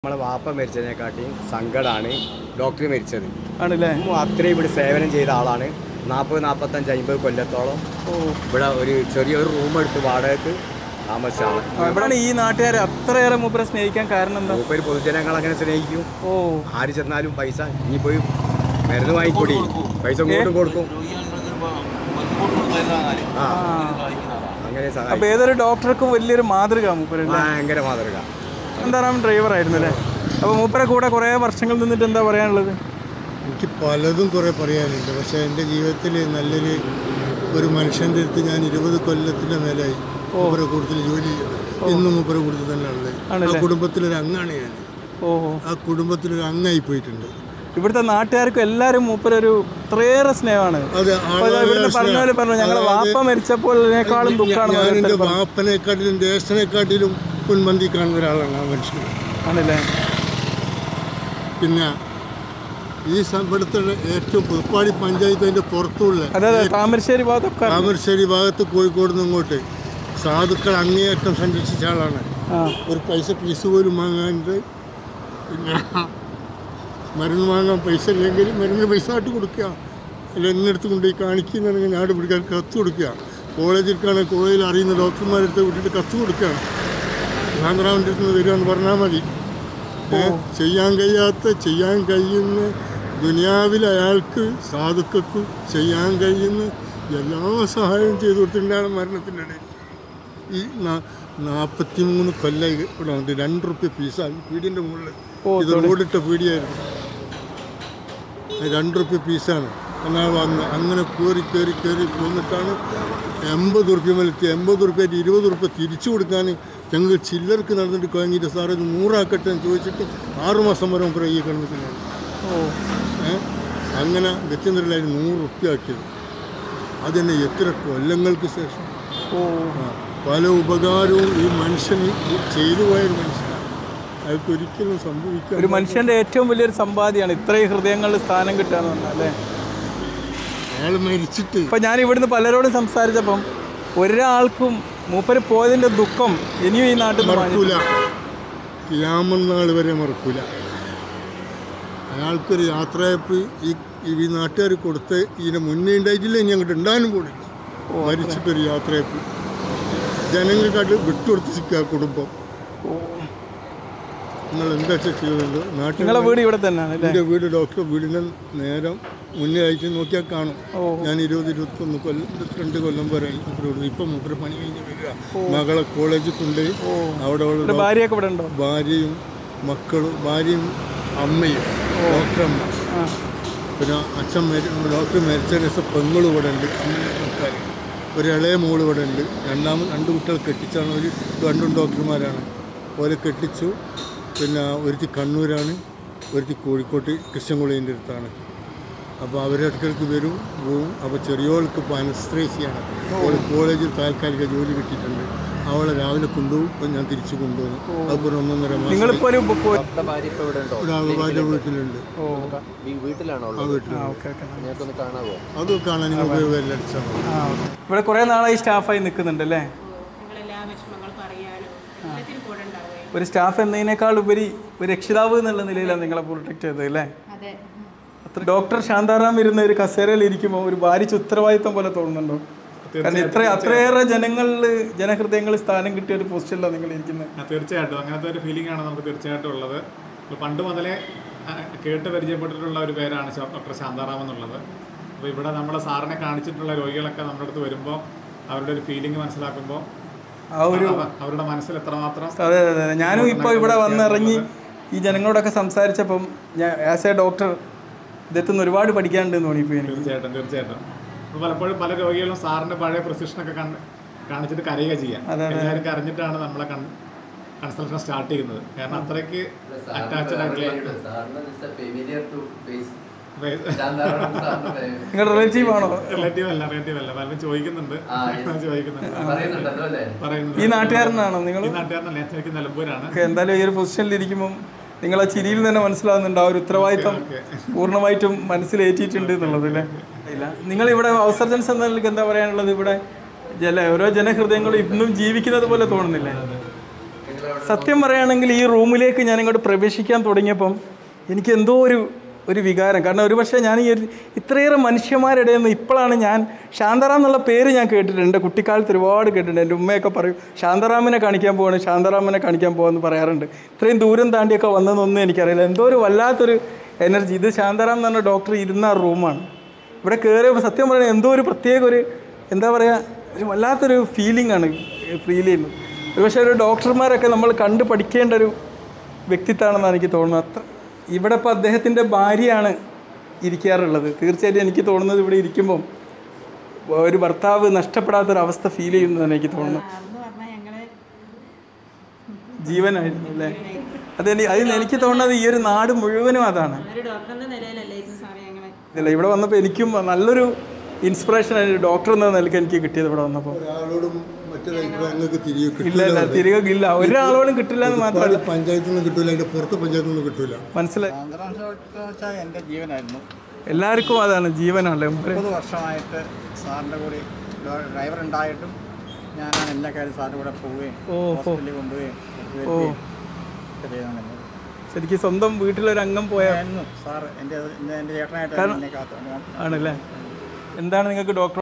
നമ്മളെ വാപ്പ മരിച്ചതിനെക്കാട്ടിയും സങ്കടമാണ് ഡോക്ടർ മരിച്ചത് ആണല്ലേ ഉമ്മ അത്രയും ഇവിടെ സേവനം ചെയ്ത ആളാണ് നാൽപ്പത് നാൽപ്പത്തഞ്ച് അമ്പത് കൊല്ലത്തോളം ഓ ഇവിടെ ഒരു ചെറിയൊരു റൂം എടുത്ത് വാടകയ്ക്ക് താമസിച്ചാണ് ആ, ഇവിടെയാണ് ഈ നാട്ടുകാരെ അത്രയേറെ മൂപ്പരെ സ്നേഹിക്കാൻ കാരണം എന്താ മൂപ്പര് പൊതുജനങ്ങൾ അങ്ങനെ സ്നേഹിക്കും ഓ ആര് ചെന്നാലും പൈസ ഇനി പോയി മരുന്ന് വാങ്ങിക്കൂടി പൈസ ഇങ്ങോട്ടും കൊടുക്കും ആ അങ്ങനെ അപ്പൊ സഹായിക്കും ഏതൊരു ഡോക്ടർക്കും വലിയൊരു മാതൃക മൂപ്പര് അല്ലേ? ഭയങ്കര മാതൃക എന്താറാം ഡ്രൈവർ ആയിരുന്നു അല്ലേ അപ്പൊ മൂപ്പരെ കൂടെ കുറെ വർഷങ്ങൾ നിന്നിട്ട് എന്താ പറയാനുള്ളത് എനിക്ക് പലതും കുറേ പറയാനുണ്ട് പക്ഷേ എൻ്റെ ജീവിതത്തിൽ നല്ലൊരു ഒരു മനുഷ്യൻ്റെ അടുത്ത് ഞാൻ ഇരുപത് കൊല്ലത്തിൻ്റെ മേലായി മൂപ്പരെ കൂടുതൽ ജോലി ചെയ്യുന്നത് ഇന്നും മൂപ്പരെ കൂടുതൽ തന്നെ ഉള്ളത് ആ ആണല്ലേ? കുടുംബത്തിലൊരു അംഗമാണ് ഞാൻ ഓ ആ കുടുംബത്തിലൊരു അംഗമായി പോയിട്ടുണ്ട് ഇവിടുത്തെ നാട്ടുകാർക്കും എല്ലാവരും മൂപ്പരൊരു അത്രയേറെ സ്നേഹമാണ് അത് അപ്പൊ ഇതാ ഇവിടുന്ന് പറഞ്ഞ പോലെ പറഞ്ഞു ഞങ്ങളെ വാപ്പ മരിച്ചപ്പോൾ ഇതിനേക്കാളും ദുഃഖമാണ് ഞാൻ എൻ്റെ ഓരോരുത്തർ പറഞ്ഞത്. ബാപ്പനെക്കാട്ടിലും ദേശനെക്കാട്ടിലും മുൻപന്തി കാണുന്ന ഒരാളാണ് ആ മനുഷ്യൻ ആണല്ലേ പിന്നെ ഈ സം- ഇവിടുത്തെ ഏറ്റവും പുതുപ്പാടി പഞ്ചായത്ത് അതിൻ്റെ പുറത്തുള്ള അതെ അതെ താമരശ്ശേരി ഭാഗത്തൊക്കെ താമരശ്ശേരി ഭാഗത്ത് കോഴിക്കോട് നിന്ന് ഇങ്ങോട്ട് സാധുക്കൾ അങ്ങേയറ്റം സംരക്ഷിച്ച ആളാണ് ആ ഒരു പൈസ ഫീസ് പോലും വാങ്ങാണ്ട് പിന്നെ മരുന്ന് വാങ്ങാൻ പൈസ ഇല്ലെങ്കിൽ മരുന്ന് പൈസ ആയിട്ട് കൊടുക്കുക അല്ല എന്നെടുത്ത് കൊണ്ടുപോയി കാണിക്കുന്നുണ്ടെങ്കിൽ ഞാട് പിടിക്കാൻ കത്ത് കൊടുക്കുക കോളേജിൽക്കാണ് കോളേജിൽ അറിയുന്ന ഡോക്ടർമാരെടുത്ത് വിട്ടിട്ട് കത്ത് കൊടുക്കുകയാണ് ആന്ധ്രാവിൻ്റെ അടുത്ത് നിന്ന് വരികയെന്ന് പറഞ്ഞാൽ മതി ഏ, ചെയ്യാൻ കഴിയാത്ത ചെയ്യാൻ കഴിയുന്ന ദുനിയാവിൽ അയാൾക്ക് സാധുക്കൾക്ക് ചെയ്യാൻ കഴിയുന്ന എല്ലാ സഹായവും ചെയ്തു കൊടുത്തിട്ടാണ് മരണത്തിൻ്റെ ഇടയിൽ ഈ നാൽപ്പത്തി മൂന്ന് കൊല്ലം ഇവിടെ ഉണ്ട് രണ്ട് റുപ്യ പീസാണ് പീടിൻ്റെ മുകളിൽ ഓ, ഇത് റോഡിട്ട പീടിയായിരുന്നു അത് രണ്ട് റുപ്യ പീസാണ് എന്നാൽ വന്ന് അങ്ങനെ കയറി കയറി കയറി പോന്നിട്ടാണ് എൺപത് റുപ്യ മേലെത്തി എൺപത് റുപ്യ ഇരുപത് റുപ്യ തിരിച്ചു കൊടുക്കാൻ ഞങ്ങൾക്ക് ചില്ലർക്ക് നടന്നിട്ട് കഴിഞ്ഞിട്ട് സാറേ ഇത് നൂറാക്കട്ടെ എന്ന് ചോദിച്ചിട്ട് ആറുമാസം വരെ നമുക്ക് ഈ കിടന്നിട്ടുണ്ടായിരുന്നു ഓ ഏ? അങ്ങനെ ഗത്യന്തരലായി നൂറ് റുപ്യ ആക്കിയത് അതന്നെ എത്ര കൊല്ലങ്ങൾക്ക് ശേഷം ഓ ആ, പല ഉപകാരവും ഈ മനുഷ്യന് ചെയ്തു പോയ ഒരു മനുഷ്യനാണ് അയാൾക്ക് ഒരിക്കലും സംഭവിക്കാൻ ഒരു മനുഷ്യന്റെ ഏറ്റവും വലിയൊരു സമ്പാദ്യമാണ് ഇത്രയും ഹൃദയങ്ങളിൽ സ്ഥാനം കിട്ടുക എന്ന് പറഞ്ഞാൽ അല്ലേ അയാൾ മരിച്ചിട്ട് ഇപ്പൊ ഞാൻ ഇവിടുന്ന് പലരോടും സംസാരിച്ചപ്പം ഒരാൾക്കും മൂപ്പര് പോയതിന്റെ ദുഃഖം ഇനിയും ഈ നാട്ടിൽ നിന്ന് മാഞ്ഞിട്ടില്ല. മറക്കൂല ക്യാമനാൾ വരെ മറക്കൂല അയാൾക്കൊരു യാത്രയപ്പ് ഈ ഈ നാട്ടുകാർ കൊടുത്ത് ഇതിന് മുന്നേ ഉണ്ടായിട്ടില്ല ഇനി അങ്ങോട്ട് ഉണ്ടാകാനും പോണില്ല മരിച്ചിട്ടൊരു യാത്രയപ്പ് ജനങ്ങൾക്കായിട്ട് വിട്ടുകൊടുത്ത് സിക്കുക കുടുംബം ഓ. നിങ്ങൾ എന്താ വെച്ചാൽ ചെയ്തത് നാട്ടിൽ നിങ്ങളെ വീട് ഇവിടെ തന്നെയാണ് അല്ലേ എൻ്റെ വീട് ഡോക്ടർ വീടിൻ്റെ നേരം മുന്നേ ആയിട്ട് നോക്കിയാൽ കാണും ഓ. ഞാൻ ഇരുപത് ഇരുപത്തൊന്ന് കൊല്ലം ഇരുപത്തിരണ്ട് കൊല്ലം വരെ മൂപ്പരോട് ഇപ്പം മൂപ്പര് പണി കഴിഞ്ഞ് വരിക മകളെ കോളേജിൽ കൊണ്ട് അവിടെ ഉള്ള ഇവിടെ ഭാര്യയൊക്കെ ഇവിടെ ഉണ്ടോ ഭാര്യയും മക്കളും ഭാര്യയും അമ്മയും ഡോക്ടറമ്മ ആ പിന്നെ അച്ഛൻ മരി ഡോക്ടർ മരിച്ച ദിവസം പെങ്ങളും ഇവിടെ ഉണ്ട് ആൾക്കാർ ഒരു ഇളയ മോള് ഇവിടെ ഉണ്ട് രണ്ടാമത് രണ്ട് കുട്ടികൾ കെട്ടിച്ചാണ് ഒരു രണ്ടും ഡോക്ടർമാരാണ് ഓലെ കെട്ടിച്ചു പിന്നെ ഒരുത്തി കണ്ണൂരാണ് ഒരുത്തി കോഴിക്കോട്ട് കൃഷ്ണൻകുളീൻ്റെ അടുത്താണ് അപ്പോൾ അവരിടയ്ക്കിടയ്ക്ക് വരും പോവും അപ്പോൾ ചെറിയോൾക്ക് ഇപ്പോൾ അനസ്ത്രേസിയാണ് അവൾ കോളേജിൽ താൽക്കാലിക ജോലി കിട്ടിയിട്ടുണ്ട് അവളെ രാവിലെ കൊണ്ടുപോകും ഇപ്പം ഞാൻ തിരിച്ചു കൊണ്ടുപോകുന്നു അപ്പോൾ ഒന്നൊന്നര മാസം നിങ്ങളിപ്പോ ഒരു ബുക്ക് ഡോക്ടറുടെ ഭാര്യ ഇപ്പൊ ഇവിടെ ഉണ്ടോ ഇവിടെ അവരുടെ വീട്ടിലുണ്ട് ഓ ഈ വീട്ടിലാണോ ആ ഉള്ളത് വീട്ടിൽ ആ ഓക്കെ ഓക്കെ നിങ്ങൾക്കൊന്ന് കാണാവോ അത് കാണാൻ നിങ്ങൾ ഉപയോഗം അടിച്ചാൽ മതി ആ ഓക്കെ ഇവിടെ കുറേ നാളായി സ്റ്റാഫായി നിൽക്കുന്നുണ്ട് അല്ലേ നിങ്ങളെല്ലാ വിഷമങ്ങൾ പറയാനും എല്ലാത്തിനും കൂടെ ഉണ്ടാവുകയും ഒരു സ്റ്റാഫ് എന്നതിനേക്കാൾ ഉപരി ഒരു രക്ഷിതാവ് എന്നുള്ള നിലയിലാണ് നിങ്ങളെ പ്രൊട്ടക്ട് ചെയ്തത് അല്ലേ അതെ അത്ര ഡോക്ടർ ശാന്താറാം ഇരുന്ന ഒരു കസേരയിൽ ഇരിക്കുമ്പോൾ ഒരു ഭാരിച്ച ഉത്തരവാദിത്വം പോലെ തോന്നുന്നുണ്ടോ കാരണം ഇത്ര അത്രയേറെ ജനങ്ങളിൽ ജനഹൃദയങ്ങളിൽ സ്ഥാനം കിട്ടിയ ഒരു പോസ്റ്റിലാണ് നിങ്ങൾ ഇരിക്കുന്നത് ആ, തീർച്ചയായിട്ടും അങ്ങനത്തെ ഒരു ഫീലിംഗ് ആണ് നമുക്ക് തീർച്ചയായിട്ടും ഉള്ളത് ഇപ്പോൾ പണ്ട് മുതലേ ആ, കേട്ട് പരിചയപ്പെട്ടിട്ടുള്ള ഒരു പേരാണ് ശാ- ഡോക്ടർ ശാന്താറാം എന്നുള്ളത് അപ്പോൾ ഇവിടെ നമ്മളെ സാറിനെ കാണിച്ചിട്ടുള്ള രോഗികളൊക്കെ നമ്മുടെ അടുത്ത് വരുമ്പോൾ അവരുടെ ഒരു ഫീലിംഗ് മനസ്സിലാക്കുമ്പോൾ ആ ഒരു അവ- അവരുടെ മനസ്സിൽ എത്രമാത്രം അതെ അതെ അതെ ഞാനും ഇപ്പോൾ ഇവിടെ വന്നിറങ്ങി ഈ ജനങ്ങളോടൊക്കെ സംസാരിച്ചപ്പം ഞാൻ ആസ് എ ഡോക്ടർ ഇദ്ദേഹത്തിൽ നിന്ന് ഒരുപാട് പഠിക്കാനുണ്ടെന്ന് തോന്നിപ്പോയി എനിക്ക് തീർച്ചയായിട്ടും തീർച്ചയായിട്ടും അപ്പോൾ പലപ്പോഴും പല രോഗികളും സാറിൻ്റെ പഴയ പ്രൊസിഷനൊക്കെ കണ്ട് കാണിച്ചിട്ട് കരയുക ചെയ്യാം എല്ലാവരും കരഞ്ഞിട്ടാണ് നമ്മളെ കൺസൾട്ടേഷൻ സ്റ്റാർട്ട് ചെയ്യുന്നത് കാരണം അത്രയ്ക്ക് അറ്റാച്ച്ഡ് ആയിട്ടുള്ള നിങ്ങളുടെ റിലേറ്റീവ് ആണോ റിലേറ്റീവ് അല്ല റിലേറ്റീവ് അല്ല പലരും ചോദിക്കുന്നുണ്ട് ചോദിക്കുന്നുണ്ട് പറയുന്നുണ്ട് ഈ നാട്ടുകാരനാണോ നിങ്ങൾ ഈ നാട്ടുകാരനല്ല ഞാൻ ശരിക്കും നിലമ്പൂരാണ് ഓക്കെ എന്തായാലും ഈ ഒരു പൊസിഷനിൽ ഇരിക്കുമ്പം നിങ്ങൾ ആ ചിരിയിൽ തന്നെ മനസ്സിലാവുന്നുണ്ട് ആ ഒരു ഉത്തരവാദിത്തം പൂർണ്ണമായിട്ടും മനസ്സിലേറ്റിയിട്ടുണ്ട് എന്നുള്ളത് അല്ലേ ഇല്ല നിങ്ങൾ ഇവിടെ ഔസർജൻസ് എന്ന നിലയ്ക്ക് എന്താ പറയാനുള്ളത് ഇവിടെ ജല ഓരോ ജനഹൃദയങ്ങളും ഇന്നും ജീവിക്കുന്നത് പോലെ തോന്നുന്നില്ലേ സത്യം പറയുകയാണെങ്കിൽ ഈ റൂമിലേക്ക് ഞാൻ ഇങ്ങോട്ട് പ്രവേശിക്കാൻ തുടങ്ങിയപ്പം എനിക്ക് എന്തോ ഒരു ഒരു വികാരം കാരണം ഒരുപക്ഷെ ഞാൻ ഈ ഒരു ഇത്രയേറെ മനുഷ്യന്മാരുടെ നിന്ന് ഇപ്പോഴാണ് ഞാൻ ശാന്തറാം എന്നുള്ള പേര് ഞാൻ കേട്ടിട്ടുണ്ട് എൻ്റെ കുട്ടിക്കാലത്ത് ഒരുപാട് കേട്ടിട്ടുണ്ട് എൻ്റെ ഉമ്മയൊക്കെ പറയും ശാന്തറാമിനെ കാണിക്കാൻ പോവാണ് ശാന്തറാമിനെ കാണിക്കാൻ പോകാമെന്ന് പറയാറുണ്ട് ഇത്രയും ദൂരം താണ്ടിയൊക്കെ വന്നതൊന്നും എനിക്കറിയില്ല എന്തോ ഒരു വല്ലാത്തൊരു എനർജി ഇത് ശാന്തറാം എന്ന് പറഞ്ഞ ഡോക്ടർ ഇരുന്ന റൂമാണ് ഇവിടെ കയറിയപ്പോൾ സത്യം പറയുന്നത് എന്തോ ഒരു പ്രത്യേക ഒരു എന്താ പറയുക ഒരു വല്ലാത്തൊരു ഫീലിംഗ് ആണ് ഫീൽ ചെയ്യുന്നത് ഒരു പക്ഷേ ഒരു ഡോക്ടർമാരൊക്കെ നമ്മൾ കണ്ട് പഠിക്കേണ്ട ഒരു വ്യക്തിത്വമാണെന്നാണ് എനിക്ക് തോന്നുന്നത് അത്ര ഇവിടെ ഇപ്പോൾ അദ്ദേഹത്തിൻ്റെ ഭാര്യയാണ് ഇരിക്കാറുള്ളത് തീർച്ചയായിട്ടും എനിക്ക് തോന്നുന്നത് ഇവിടെ ഇരിക്കുമ്പം ഒരു ഭർത്താവ് നഷ്ടപ്പെടാത്തൊരവസ്ഥ ഫീൽ ചെയ്യുന്നതാണ് എനിക്ക് തോന്നുന്നത് അന്ന് പറഞ്ഞാൽ ഞങ്ങള് ജീവനായിരുന്നു അല്ലേ അതെനി അതിന് എനിക്ക് തോന്നുന്നത് ഈ ഒരു നാട് മുഴുവനും അതാണ് ഒരു ഡോക്ടറിന്റെ നിലയിലല്ലായിരുന്നു സാറേ ഞങ്ങള് ഇല്ല ഇവിടെ വന്നപ്പോൾ എനിക്കും നല്ലൊരു ഇൻസ്പിറേഷൻ ഡോക്ടർ എന്ന നിലയ്ക്ക് എനിക്ക് കിട്ടിയത് ഇവിടെ വന്നപ്പോൾ ഒരാളോടും മറ്റൊരു അഭിപ്രായങ്ങൾക്ക് തിരികെ ഇല്ല ഇല്ല തിരികെ ഇല്ല ഒരാളോടും കിട്ടില്ല എന്ന് മാത്രമല്ല കിട്ടില്ല പഞ്ചായത്തിൽ നിന്ന് കിട്ടൂല അതിന്റെ പുറത്ത് പഞ്ചായത്തിൽ നിന്ന് കിട്ടൂല മനസ്സിലായി വെച്ചാൽ എൻ്റെ ജീവനായിരുന്നു എല്ലാവർക്കും അതാണ് ജീവനല്ലേ മുപ്പത് വർഷമായിട്ട് സാറിൻ്റെ കൂടെ ഡ്രൈ- ഡ്രൈവർ ഉണ്ടായിട്ടും ഞാനാണ് എല്ലാ കാര്യം സാറിൻ്റെ കൂടെ പോവുകയും ഓ, ഓ. ഹോസ്പിറ്റലിൽ കൊണ്ടുപോവുകയും ഓ ഒക്കെ ചെയ്യണമെന്നുള്ളത് ശരിക്കും സ്വന്തം വീട്ടിലൊരു അംഗം പോയാൽ എന്നും സാർ എൻ്റെ എൻ്റെ എൻ്റെ ചേട്ടനായിട്ട് കാരണം- എന്നെ കാത്തു ആണല്ലേ എന്താണ് നിങ്ങൾക്ക് ഡോക്ടർ